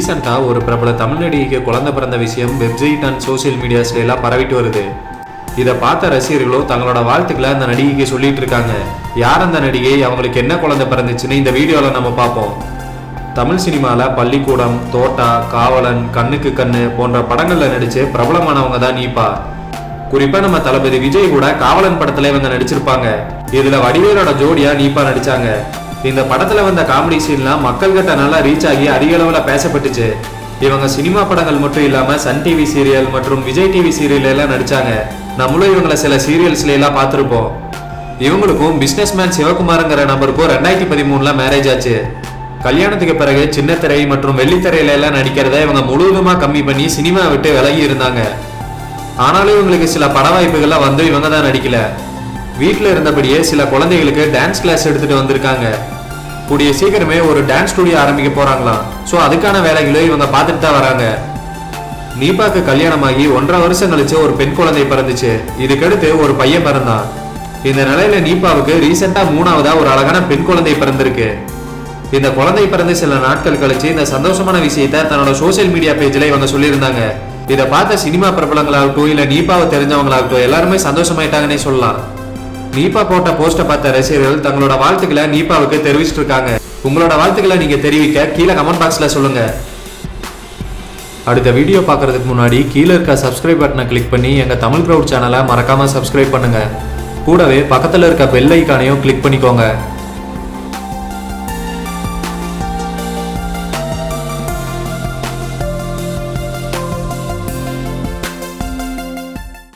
ரீசெண்டாக ஒரு பிரபல தமிழ் நடிகைக்கு குழந்தை பிறந்த விஷயம் வெப்சைட் அண்ட் சோஷியல் மீடியாஸ்ல எல்லாம் பரவிட்டு வருது இதை பார்த்த ரசிகர்களோ தங்களோட வாழ்த்துக்களை அந்த நடிகைக்கு சொல்லிட்டு இருக்காங்க யார் அந்த நடிகை அவங்களுக்கு என்ன குழந்தை பிறந்துச்சுன்னு இந்த வீடியோவில் நம்ம பார்ப்போம் தமிழ் சினிமாவில் பள்ளிக்கூடம் தோட்டா காவலன் கண்ணுக்கு கண்ணு போன்ற படங்களில் நடிச்சு பிரபலமானவங்க தான் நீப்பா குறிப்பா நம்ம தளபதி விஜய் கூட காவலன் படத்துல இவங்க நடிச்சிருப்பாங்க இதுல வடிவேலோட ஜோடியா நீப்பா நடிச்சாங்க இந்த படத்துல வந்த காமெடி சீன்லாம் மக்கள் கிட்ட நல்லா ரீச் ஆகி அதிக அளவுல பேசப்பட்டுச்சு இவங்க சினிமா படங்கள் மட்டும் இல்லாம சன் டிவி சீரியல் மற்றும் விஜய் டிவி சீரியல் எல்லாம் நடிச்சாங்க நம்மளும் இவங்கள சில சீரியல்ஸ்ல எல்லாம் பார்த்திருப்போம் இவங்களுக்கும் பிசினஸ் மேன் சிவகுமாருங்கிற நபருக்கும் ரெண்டாயிரத்தி பதிமூணுல மேரேஜ் ஆச்சு கல்யாணத்துக்கு பிறகு சின்ன திரை மற்றும் வெள்ளித்திரையில எல்லாம் நடிக்கிறத இவங்க முழுவதுமா கம்மி பண்ணி சினிமா விட்டு விலகி இருந்தாங்க ஆனாலும் இவங்களுக்கு சில பட வாய்ப்புகள்லாம் வந்து இவங்க தான் நடிக்கல வீட்டில் இருந்தபடியே சில குழந்தைகளுக்கு டான்ஸ் கிளாஸ் எடுத்துட்டு வந்திருக்காங்க கூடிய சீக்கிரமே ஒரு டான்ஸ் ஸ்டுடியோ ஆரம்பிக்க போறாங்களாம் ஸோ அதுக்கான வேலைகளும் இவங்க பார்த்துட்டு தான் வராங்க நீபாக்கு கல்யாணமாகி ஒன்றரை வருஷம் கழிச்சு ஒரு பெண் குழந்தை பிறந்துச்சு இதுக்கடுத்து ஒரு பையன் பிறந்தான் இந்த நிலையில நீபாவுக்கு ரீசெண்டா மூணாவதா ஒரு அழகான பெண் குழந்தை பிறந்திருக்கு இந்த குழந்தை பிறந்து சில நாட்கள் கழிச்சு இந்த சந்தோஷமான விஷயத்த தன்னோட சோஷியல் மீடியா பேஜ்ல இவங்க சொல்லியிருந்தாங்க இதை பார்த்த சினிமா பிரபலங்களாகட்டும் இல்ல நீபாவை தெரிஞ்சவங்களாகட்டும் எல்லாருமே சந்தோஷமாயிட்டாங்கன்னே சொல்லலாம் நீபா போட்ட போஸ்ட பார்த்த ரசிகர்கள் தங்களோட வாழ்த்துக்களை நீபாவுக்கு தெரிவிச்சிட்டு இருக்காங்க உங்களோட வாழ்த்துக்களை நீங்க தெரிவிக்க கீழே கமெண்ட் பாக்ஸ்ல சொல்லுங்க அடுத்த வீடியோ பார்க்கறதுக்கு முன்னாடி கீழே இருக்க சப்ஸ்கிரைப் பட்டனை கிளிக் பண்ணி எங்க தமிழ் க்ரௌட் சேனலை மறக்காம சப்ஸ்கிரைப் பண்ணுங்க கூடவே பக்கத்துல இருக்க பெல் ஐக்கானையும் கிளிக் பண்ணிக்கோங்க